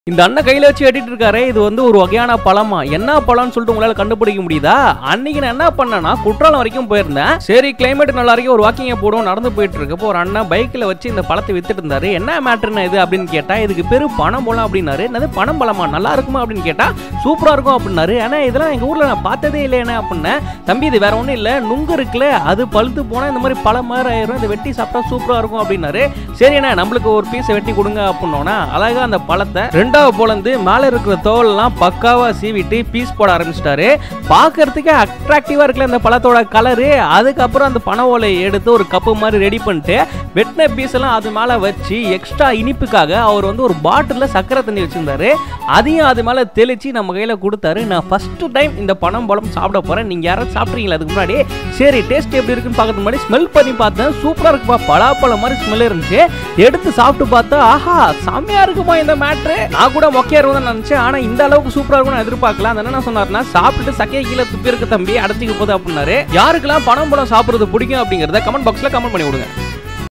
இந்த அண்ணன் கையில வச்சு வெட்டிட்டு இருக்காரு இது வந்து ஒரு வகையான பழமா என்ன பழம்னு சொல்லிட்டு உங்களால கண்டுபிடிக்க முடியுதா அன்னைக்கு நான் என்ன பண்ணேன்னா குற்றாலம் வரைக்கும் போயிருந்தேன் சரி கிளைமேட் நல்லா இருக்கு ஒரு வாக்கிங்க போடுவோம் நடந்து போயிட்டு இருக்கப்போ ஒரு அண்ணன் பைக்ல வச்சு இந்த பழத்தை வித்துட்டு இருந்தாரு என்ன மேட்டர்னா இது அப்படின்னு கேட்டா இதுக்கு பேரு பணம் பழம் அப்படின்னாரு என்னது பணம் பழமா நல்லா இருக்குமா அப்படின்னு கேட்டா சூப்பரா இருக்கும் அப்படின்னாரு ஆனா இதெல்லாம் எங்க ஊர்ல நான் பார்த்ததே இல்லையே அப்படின்னேன் தம்பி இது வேற ஒண்ணும் இல்ல நுங்கு இருக்குல்ல அது பழுத்து போனா இந்த மாதிரி பழம் மாதிரி ஆயிரும் இதை வெட்டி சாப்பிட்டா சூப்பரா இருக்கும் அப்படின்னாரு சரி அண்ணா நம்மளுக்கு ஒரு பீஸை வெட்டி கொடுங்க அப்படின்னோன்னா அழகா அந்த பழத்தை ரெண்டாவது போலந்து மேல இருக்கிற தோல்லாம் பக்காவா சீவிட்டு பீஸ் போட ஆரம்பிச்சிட்டாரு பார்க்கறதுக்கே அட்ராக்டிவா இருக்குல்ல அந்த பழத்தோட கலரு அதுக்கப்புறம் அந்த பனை ஓலையை எடுத்து ஒரு கப்பு மாதிரி ரெடி பண்ணிட்டு வெட்டின பீஸ் எல்லாம் அது மேல வச்சு எக்ஸ்ட்ரா இனிப்புக்காக அவர் வந்து ஒரு பாட்டில்ல சக்கரை தண்ணி வச்சிருந்தாரு அதையும் அது மேல தெளிச்சு நம்ம கையில கொடுத்தாரு நான் ஃபர்ஸ்ட் டைம் இந்த பனம் பழம் சாப்பிட போறேன் நீங்க யாராவது சாப்பிட்றீங்களா அதுக்கு முன்னாடி சரி டேஸ்ட் எப்படி இருக்குன்னு பார்க்கறதுக்கு முன்னாடி ஸ்மெல் பண்ணி பார்த்தேன் சூப்பரா இருக்குப்பா பலாப்பழம் மாதிரி ஸ்மெல் இருந்துச்சு எடுத்து சாப்பிட்டு பார்த்தா ஆஹா செம்மையா இருக்குமா இந்த மேட்ரு நான் கூட மொக்கையா இருக்கும் நினைச்சேன் ஆனா இந்த அளவுக்கு சூப்பரா இருக்கும் நான் எதிர்பார்க்கல அந்த என்ன சொன்னாருன்னா சாப்பிட்டுட்டு சக்கையை கீழே துப்பி இருக்க தம்பி அடைச்சிக்க போகுது அப்படின்னாரு யாருக்கெல்லாம் பணம் பழம் சாப்பிடுறது பிடிக்கும் அப்படிங்கறத கமெண்ட் பாக்ஸ்ல கமெண்ட் பண்ணி விடுங்க